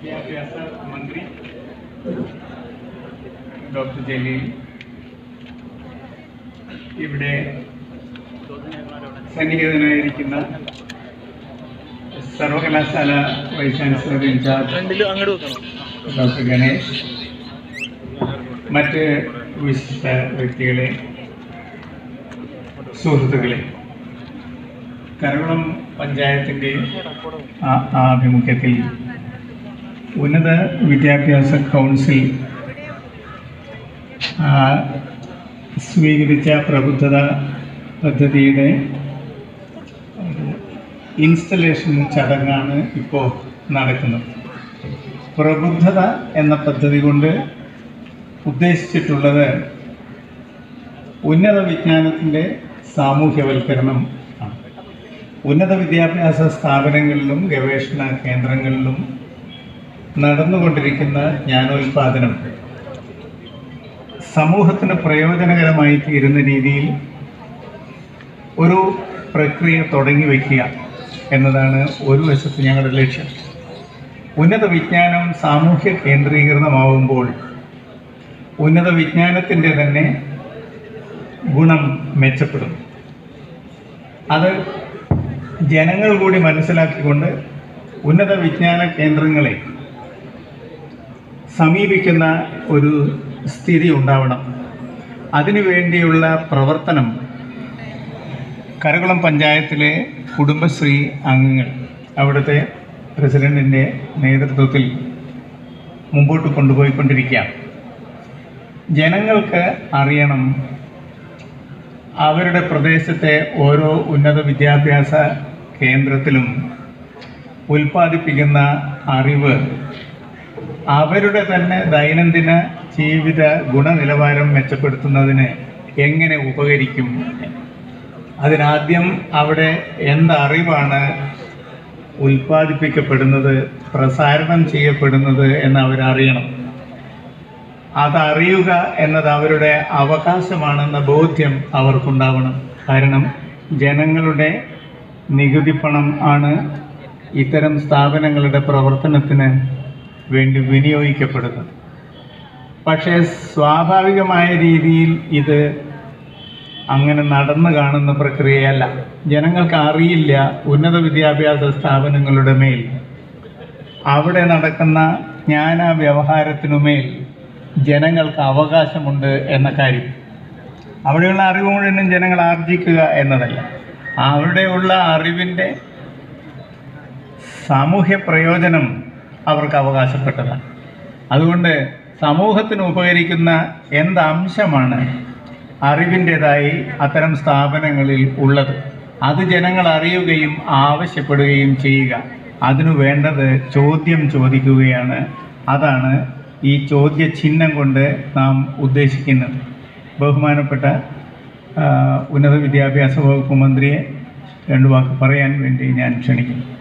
വിദ്യാഭ്യാസ മന്ത്രി ഡോക്ടർ ജലീൽ ഇവിടെ സന്നിഹിതനായിരിക്കുന്ന സർവകലാശാല വൈസ് ചാൻസലർ ഇൻചാർജ് ഫ്രണ്ടിൽ അങ്ങോട്ട് വെക്കണം ഡോക്ടർ ഗണേഷ് മറ്റ് വിശിഷ്ട വ്യക്തികളെ സുഹൃത്തുക്കളെ കരകുളം പഞ്ചായത്തിൻ്റെ ആ- ആഭിമുഖ്യത്തിൽ ഉന്നത വിദ്യാഭ്യാസ കൗൺസിൽ ആ, സ്വീകരിച്ച പ്രബുദ്ധത പദ്ധതിയുടെ ഇൻസ്റ്റലേഷൻ ചടങ്ങാണ് ഇപ്പോൾ നടക്കുന്നത് പ്രബുദ്ധത എന്ന പദ്ധതി കൊണ്ട് ഉദ്ദേശിച്ചിട്ടുള്ളത് ഉന്നത വിജ്ഞാനത്തിൻ്റെ സാമൂഹ്യവൽക്കരണം ആണ് ഉന്നത വിദ്യാഭ്യാസ സ്ഥാപനങ്ങളിലും ഗവേഷണ കേന്ദ്രങ്ങളിലും നടന്നുകൊണ്ടിരിക്കുന്ന ജ്ഞാനോൽപാദനം സമൂഹത്തിന് പ്രയോജനകരമായി തീരുന്ന രീതിയിൽ ഒരു പ്രക്രിയ തുടങ്ങി വയ്ക്കുക എന്നതാണ് ഒരു വശത്ത് ഞങ്ങളുടെ ലക്ഷ്യം ഉന്നത വിജ്ഞാനം സാമൂഹ്യ കേന്ദ്രീകൃതമാവുമ്പോൾ ഉന്നത വിജ്ഞാനത്തിൻ്റെ തന്നെ ഗുണം മെച്ചപ്പെടും അത് ജനങ്ങൾ കൂടി മനസ്സിലാക്കിക്കൊണ്ട് ഉന്നത വിജ്ഞാന കേന്ദ്രങ്ങളെ സമീപിക്കുന്ന ഒരു സ്ഥിതി ഉണ്ടാവണം അതിനു വേണ്ടിയുള്ള പ്രവർത്തനം കരകുളം പഞ്ചായത്തിലെ കുടുംബശ്രീ അംഗങ്ങൾ അവിടുത്തെ പ്രസിഡന്റിൻ്റെ നേതൃത്വത്തിൽ മുമ്പോട്ട് കൊണ്ടുപോയിക്കൊണ്ടിരിക്കുകയാണ് ജനങ്ങൾക്ക് അറിയണം അവരുടെ പ്രദേശത്തെ ഓരോ ഉന്നത വിദ്യാഭ്യാസ കേന്ദ്രത്തിലും ഉൽപ്പാദിപ്പിക്കുന്ന അറിവ് അവരുടെ തന്നെ ദൈനംദിന ജീവിത ഗുണനിലവാരം മെച്ചപ്പെടുത്തുന്നതിന് എങ്ങനെ ഉപകരിക്കും അതിനാദ്യം അവിടെ എന്തറിവാണ് ഉൽപ്പാദിപ്പിക്കപ്പെടുന്നത് പ്രസാരണം ചെയ്യപ്പെടുന്നത് എന്ന് അവരറിയണം അതറിയുക എന്നത് അവരുടെ അവകാശമാണെന്ന ബോധ്യം അവർക്കുണ്ടാവണം കാരണം ജനങ്ങളുടെ നികുതി പണം ആണ് ഇത്തരം സ്ഥാപനങ്ങളുടെ പ്രവർത്തനത്തിന് വേണ്ടി വിനിയോഗിക്കപ്പെടുന്നത് പക്ഷേ സ്വാഭാവികമായ രീതിയിൽ ഇത് അങ്ങനെ നടന്നു കാണുന്ന പ്രക്രിയയല്ല ജനങ്ങൾക്ക് അറിയില്ല ഉന്നത വിദ്യാഭ്യാസ സ്ഥാപനങ്ങളുടെ മേൽ അവിടെ നടക്കുന്ന ജ്ഞാന വ്യവഹാരത്തിനുമേൽ ജനങ്ങൾക്ക് അവകാശമുണ്ട് എന്ന കാര്യം അവിടെയുള്ള അറിവ് മുഴുവനും ജനങ്ങൾ ആർജിക്കുക എന്നതല്ല അവിടെയുള്ള അറിവിൻ്റെ സാമൂഹ്യ പ്രയോജനം അവർക്ക് അവകാശപ്പെട്ടതാണ് അതുകൊണ്ട് സമൂഹത്തിന് ഉപകരിക്കുന്ന എന്ത് അംശമാണ് അറിവിൻ്റെതായി അത്തരം സ്ഥാപനങ്ങളിൽ ഉള്ളത് അത് ജനങ്ങൾ അറിയുകയും ആവശ്യപ്പെടുകയും ചെയ്യുക അതിനു വേണ്ടത് ചോദ്യം ചോദിക്കുകയാണ് അതാണ് ഈ ചോദ്യ ചിഹ്നം കൊണ്ട് നാം ഉദ്ദേശിക്കുന്നത് ബഹുമാനപ്പെട്ട ആ, ഉന്നത വിദ്യാഭ്യാസ വകുപ്പ് മന്ത്രിയെ രണ്ടു വാക്ക് പറയാൻ വേണ്ടി ഞാൻ ക്ഷണിക്കുന്നു